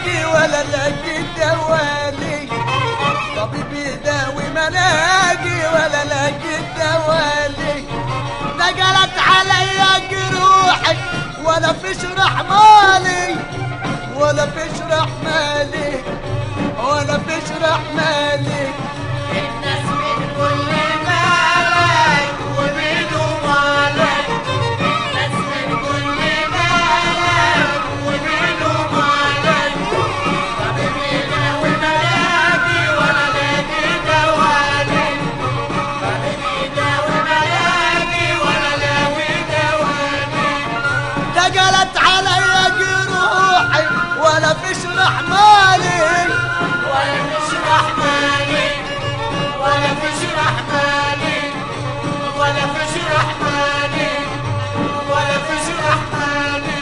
لاقي ولا لاقي دوالي طبيب يداوي ما لاقي ولا لاقي دوالي نقلت عليا جروحي ولا فيش رحمالي ولا فيش رحمالي ولا فيش رحمالي الناس من كل مالك وبيدوا مالك الناس من كل مالك وبيدوا مالك طبيب يداوي ملاقي ولا لاقي دوالي طبيب يداوي ملاقي ولا لاقي دوالي نقلت عليا جروحي ولا فيش رحمالي ولا فيش رحماني ولا فيش رحماني ولا فيش رحماني ولا فيش رحماني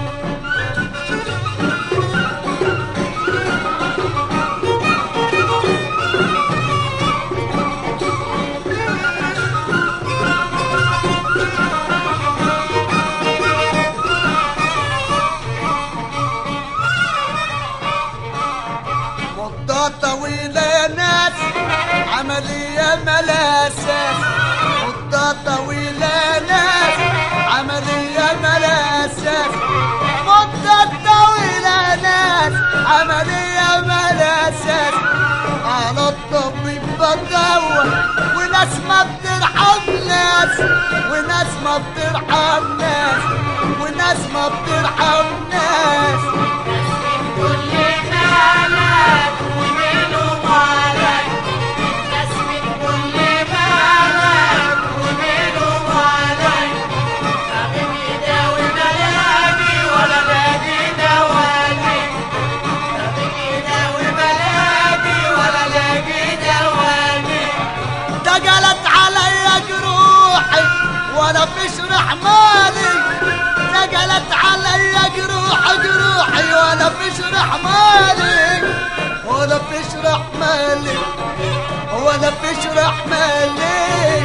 مدة طويلة يا ناس عملية ملاسة مدة طويلة يا ناس عملية ملاسة مدة طويلة يا ناس عملية ملاسة على الطبيب بدور وناس ما بترحم ناس وناس ما بترحم ناس وناس ما بترحم ناس كل مالك ومنه مالك ناس من كل مالك ومنه مالك طبيب يداوي ملاقي ولا لاقي دوالي طبيب يداوي ملاقي ولا لاقي دوالي دقلت عليا جروحي ولا فيش رحمالي دقلت عليا جروحي جروحي ولا فيش رحمالي ولا فيش رحمالي ولا فيش رحمالي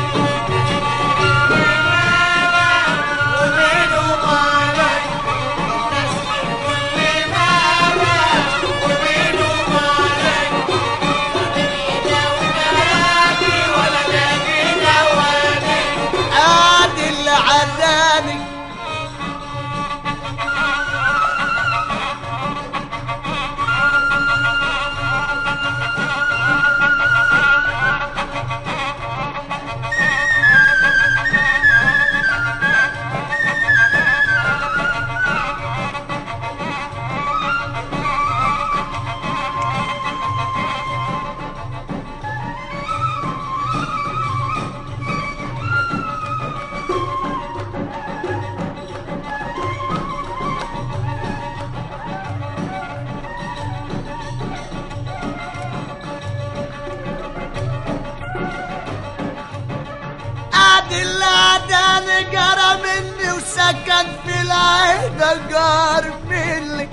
ومنه مالك ناس من كل مالك ومنه مالك طبيب يداوي ملاقي ولا لاقي دوالي ادي اللي عداني ادي اللي عداني جرى مني وسكن في العيدة جار مني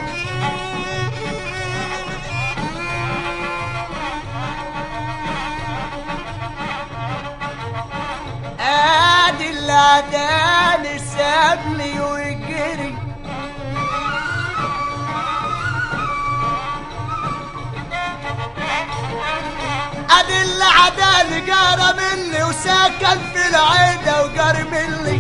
ادي اللي عداني سابني وجري ادي اللي عداني جرى مني وسكن في العيدة وجار مني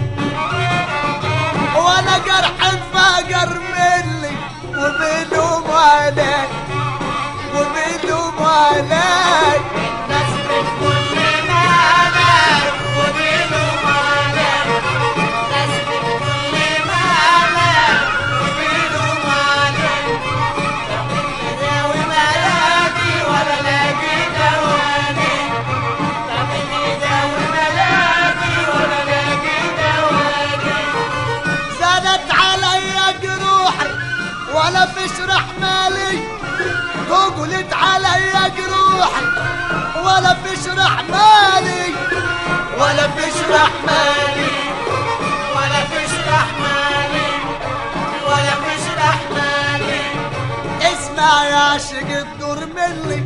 وانا جرح فجر مني وبيدوم علي وبيدوم علي ناس من كل مالك ومنه مالك ناس من كل مالك ومنه مالك طبيب يداوي ملاقي ولا لاقي دوالي طبيب يداوي ملاقي ولا لاقي دوالي زادت عليا جروحي ولا فيش رحمالي تقلت عليا جروحي ولا فيش رحمالي ولا فيش رحمالي ولا فيش رحماني ولا فيش رحماني اسمع يا عاشق الدور مني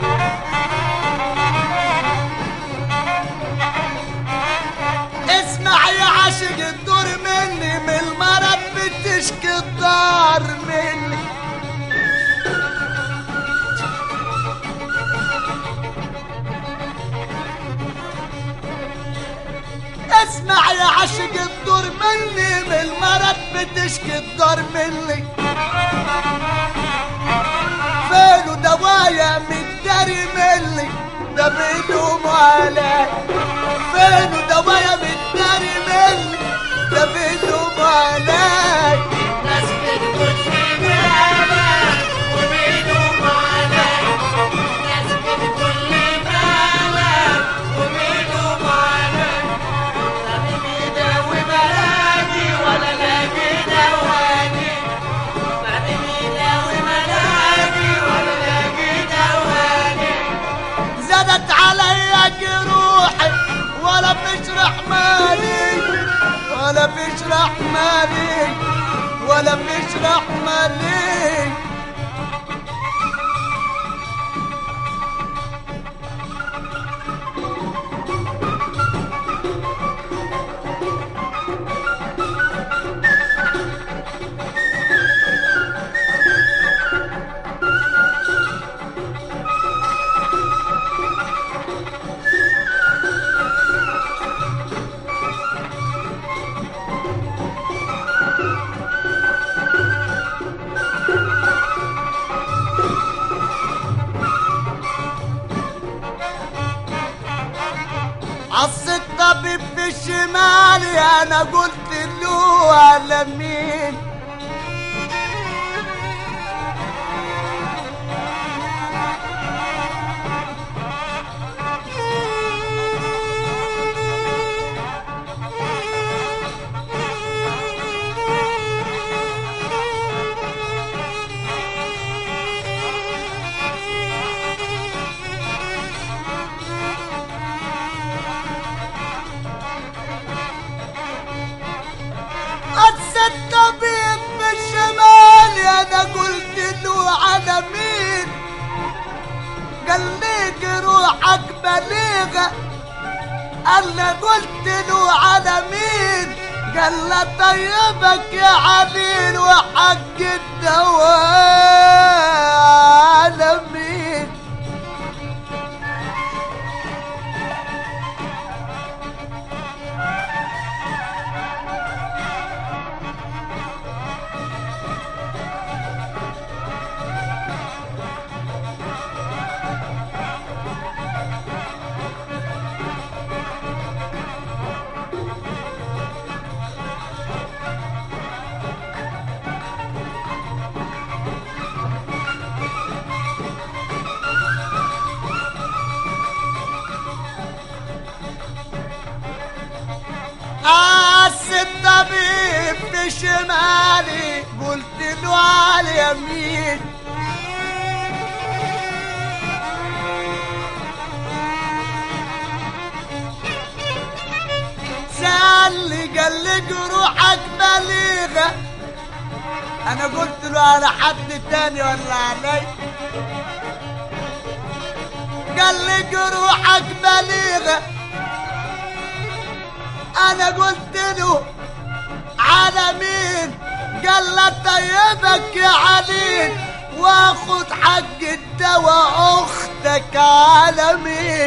اسمع يا عاشق الدور مني من المرض بتشكي الدار مني اسمع يا عاشق الدور مني من المرض بتشكي الدار مني فين دوايا متداري مني ده بيدوم علي فين دوايا متداري مني ده بيدوم علي ناس بتقول لي مالك وبيدوم عليك ناس بتقول لي مالك وبيدوم عليك حبيبي داوي بلادي ولا لاقي دواني حبيبي داوي بلادي ولا لاقي دواني زادت عليا جروحي ولا فيش رحماني ولا فيش رحماني ولا فيش رحماني عص الطبيب في شمالي انا قلت له على مين عص الطبيب في شمالي انا قلت له على مين قال لي روحك بليغه انا قلت له على مين قال له طيبك يا عبيد وحق الدواء على مين عاس الطبيب في شمالي قلت له على اليمين سألني قال لي جروحك بليغة أنا قلت له على حد تاني ولا علي قال لي جروحك بليغه انا قلت له على مين قال له طيبك يا علي واخد حق الدواء اختك على مين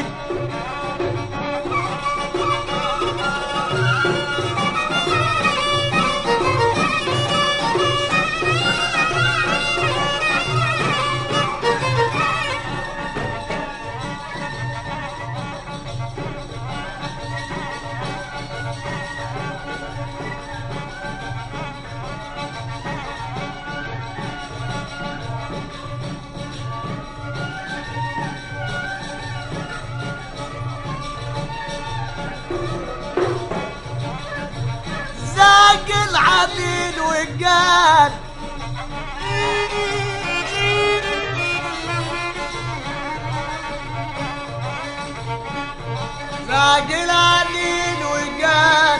زاق العديل وقال زاق العديل وقال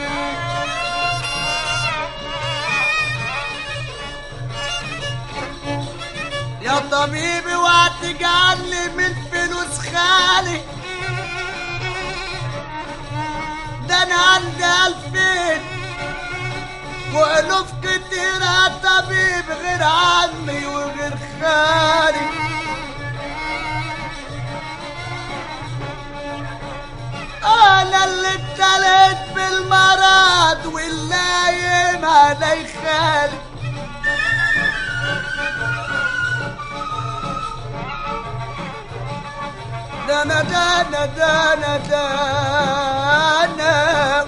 يا طبيبي وهتجعل لي من فلوس خالي ده انا عندي الفين والوف كتير يا طبيب غير عمي وغير خالي انا اللي ابتليت علي خالي دانا دانا دانا دانا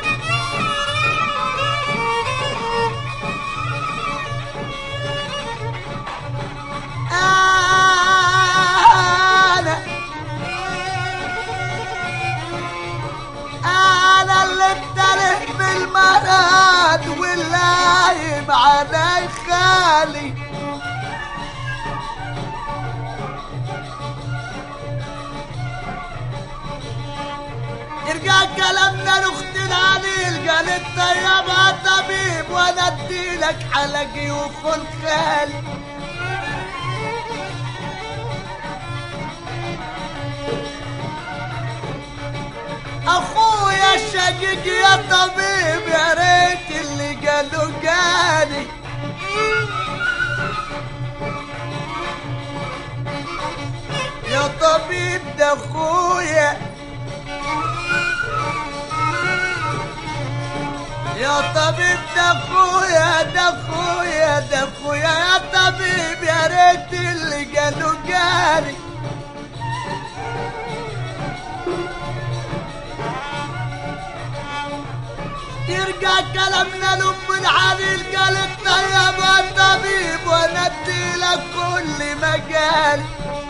أنا أنا اللي اتلف بالمرض واللايم علي خالي يرجع كلامنا لاخت العليل قالت طيب يا طبيب وانا اديلك حلقي وخل خالي اخويا الشقيق يا طبيب يا ريت اللي قالوا قالي يا طبيب ده اخويا يا طبيب ده اخويا ده اخويا ده اخويا يا طبيب يا ريت اللي قالوا قالي يرجع كلامنا لام العليل قالت طيب يا طبيب وانا اديلك كل مجال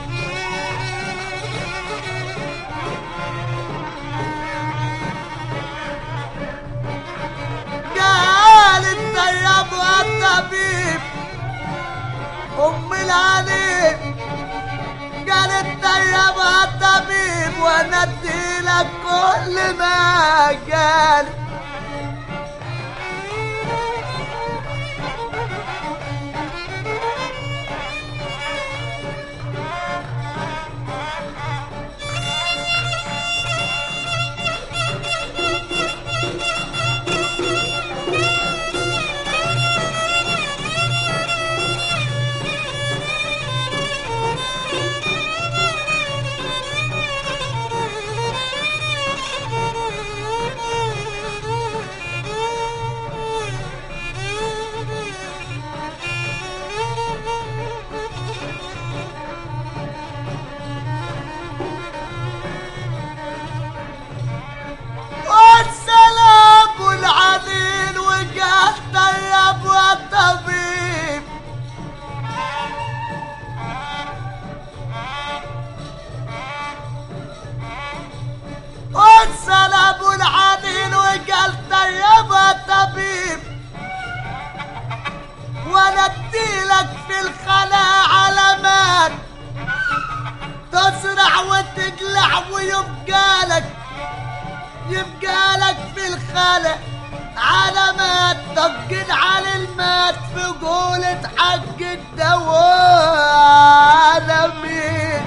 قالت طيب يا طبيب ام العليل قالت طيب يا طبيب وانا اديلك كل ما قال والسلام العليل وقال طيب يا طبيب والسلام العليل وقال طيب يا طبيب وانا اديلك في الخلاء علامات تسرع وتقلع ويبقى لك يبقى لك في الخلق علامات تبقين على المات في قولة حق الدواء عالمين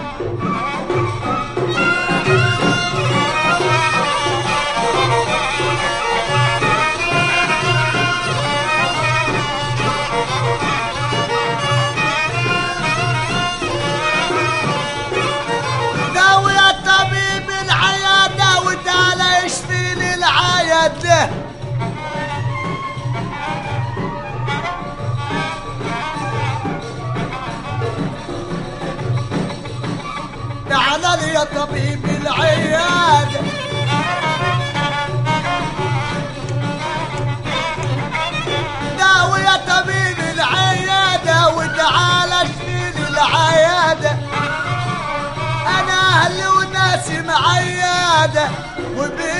داوي يا طبيب العيادة وتعالى اشفي لي العيادة تعال لي يا طبيب العيادة داوي يا طبيب العيادة وتعال اشفي لي العيادة انا اهلي وناسي معيادة وبي